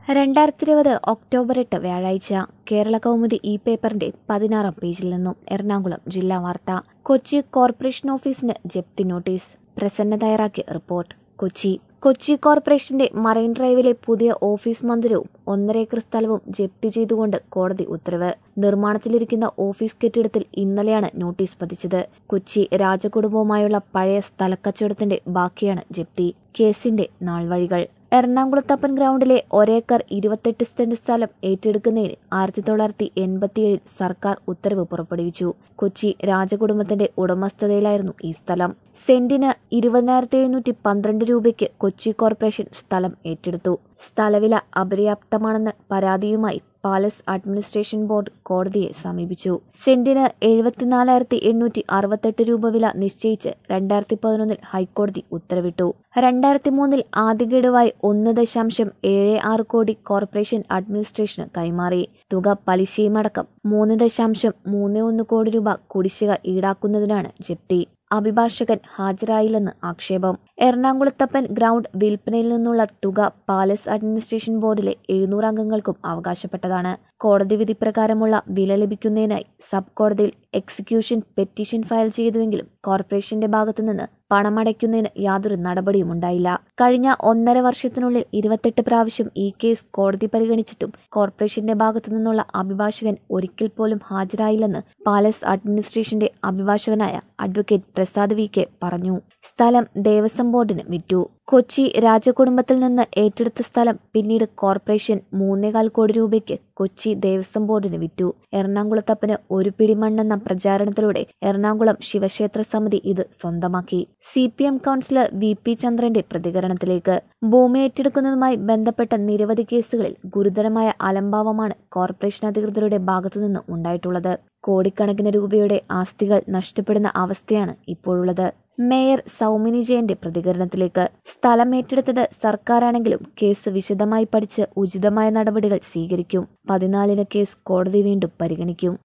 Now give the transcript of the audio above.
രണ്ടായിരത്തി ഇരുപത് ഒക്ടോബർ എട്ട് വ്യാഴാഴ്ച കേരള കൗമുദി ഇ പേപ്പറിന്റെ പതിനാറാം പേജിൽ നിന്നും എറണാകുളം ജില്ലാ വാർത്ത കൊച്ചി കോർപ്പറേഷൻ ഓഫീസിന് ജപ്തി നോട്ടീസ് പ്രസന്ന തയ്യാറാക്കിയ റിപ്പോർട്ട് കൊച്ചി കൊച്ചി കോർപ്പറേഷന്റെ മറൈൻ ഡ്രൈവിലെ പുതിയ ഓഫീസ് മന്ദിരവും ഒന്നര ഏക്കർ സ്ഥലവും ജപ്തി ചെയ്തുകൊണ്ട് കോടതി ഉത്തരവ് നിർമ്മാണത്തിലിരിക്കുന്ന ഓഫീസ് കെട്ടിടത്തിൽ ഇന്നലെയാണ് നോട്ടീസ് പതിച്ചത് കൊച്ചി രാജകുടുംബവുമായുള്ള പഴയ സ്ഥലക്കച്ചവടത്തിന്റെ ബാക്കിയാണ് ജപ്തി കേസിന്റെ നാൾവഴികൾ എറണാകുളത്തപ്പൻ ഗ്രൗണ്ടിലെ ഒരേക്കർ ഇരുപത്തെട്ട് സെന്റ് സ്ഥലം ഏറ്റെടുക്കുന്നതിന് ആയിരത്തി തൊള്ളായിരത്തി എൺപത്തിയേഴിൽ സർക്കാർ ഉത്തരവ് പുറപ്പെടുവിച്ചു കൊച്ചി രാജകുടുംബത്തിന്റെ ഉടമസ്ഥതയിലായിരുന്നു ഈ സ്ഥലം സെന്റിന് ഇരുപതിനായിരത്തി എഴുന്നൂറ്റി പന്ത്രണ്ട് രൂപയ്ക്ക് കൊച്ചി കോർപ്പറേഷൻ സ്ഥലം ഏറ്റെടുത്തു സ്ഥലവില അപര്യാപ്തമാണെന്ന് പരാതിയുമായി പാലസ് അഡ്മിനിസ്ട്രേഷൻ ബോർഡ് കോടതിയെ സമീപിച്ചു സെന്റിന് എഴുപത്തിനാലായിരത്തി എണ്ണൂറ്റി അറുപത്തെട്ട് രൂപ വില നിശ്ചയിച്ച് രണ്ടായിരത്തി പതിനൊന്നിൽ ഹൈക്കോടതി ഉത്തരവിട്ടു രണ്ടായിരത്തി മൂന്നിൽ ആദ്യ ഗഡുവായി ഒന്ന് ദശാംശം ഏഴ് ആറ് കോടി കോർപ്പറേഷൻ അഡ്മിനിസ്ട്രേഷന് കൈമാറി തുക പലിശയുമടക്കം മൂന്ന് ദശാംശം മൂന്ന് ഒന്ന് കോടി രൂപ കുടിശ്ശിക ഈടാക്കുന്നതിനാണ് ജപ്തി അഭിഭാഷകൻ ഹാജരായില്ലെന്ന് ആക്ഷേപം എറണാകുളത്തപ്പൻ ഗ്രൗണ്ട് വിൽപ്പനയിൽ നിന്നുള്ള തുക പാലസ് അഡ്മിനിസ്ട്രേഷൻ ബോർഡിലെ എഴുന്നൂറ് അംഗങ്ങൾക്കും അവകാശപ്പെട്ടതാണ് കോടതി വിധി പ്രകാരമുള്ള വില ലഭിക്കുന്നതിനായി സബ് കോടതിയിൽ എക്സിക്യൂഷൻ പെറ്റീഷൻ ഫയൽ ചെയ്തുവെങ്കിലും കോർപ്പറേഷന്റെ ഭാഗത്തുനിന്ന് പണമടയ്ക്കുന്നതിന് യാതൊരു നടപടിയും ഉണ്ടായില്ല കഴിഞ്ഞ ഒന്നര വർഷത്തിനുള്ളിൽ ഇരുപത്തെട്ട് പ്രാവശ്യം ഈ കേസ് കോടതി പരിഗണിച്ചിട്ടും കോർപ്പറേഷന്റെ ഭാഗത്തു നിന്നുള്ള അഭിഭാഷകൻ ഒരിക്കൽ പോലും ഹാജരായില്ലെന്ന് പാലസ് അഡ്മിനിസ്ട്രേഷന്റെ അഭിഭാഷകനായ അഡ്വക്കേറ്റ് പ്രസാദ് വി കെ പറഞ്ഞു സ്ഥലം ദേവസ്വം ബോർഡിന് വിറ്റു കൊച്ചി രാജകുടുംബത്തിൽ നിന്ന് ഏറ്റെടുത്ത സ്ഥലം പിന്നീട് കോർപ്പറേഷൻ മൂന്നേകാൽ കോടി രൂപയ്ക്ക് കൊച്ചി ദേവസ്വം ബോർഡിന് വിറ്റു എറണാകുളത്തപ്പന് ഒരു പിടിമണ്ണെന്ന പ്രചാരണത്തിലൂടെ എറണാകുളം ശിവക്ഷേത്ര സമിതി ഇത് സ്വന്തമാക്കി C P M councillor V P ചന്ദ്രന്റെ പ്രതികരണത്തിലേക്ക് ഭൂമി ഏറ്റെടുക്കുന്നതുമായി ബന്ധപ്പെട്ട നിരവധി കേസുകളിൽ ഗുരുതരമായ അലംഭാവമാണ് കോർപ്പറേഷൻ അധികൃതരുടെ ഭാഗത്തുനിന്ന് ഉണ്ടായിട്ടുള്ളത് കോടിക്കണക്കിന് രൂപയുടെ ആസ്തികൾ നഷ്ടപ്പെടുന്ന അവസ്ഥയാണ് ഇപ്പോഴുള്ളത് മേയർ സൗമിനി ജയന്റെ പ്രതികരണത്തിലേക്ക് സ്ഥലം ഏറ്റെടുത്തത് സർക്കാരാണെങ്കിലും കേസ് വിശദമായി പഠിച്ച് ഉചിതമായ നടപടികൾ സ്വീകരിക്കും പതിനാലിന് കേസ് കോടതി വീണ്ടും പരിഗണിക്കും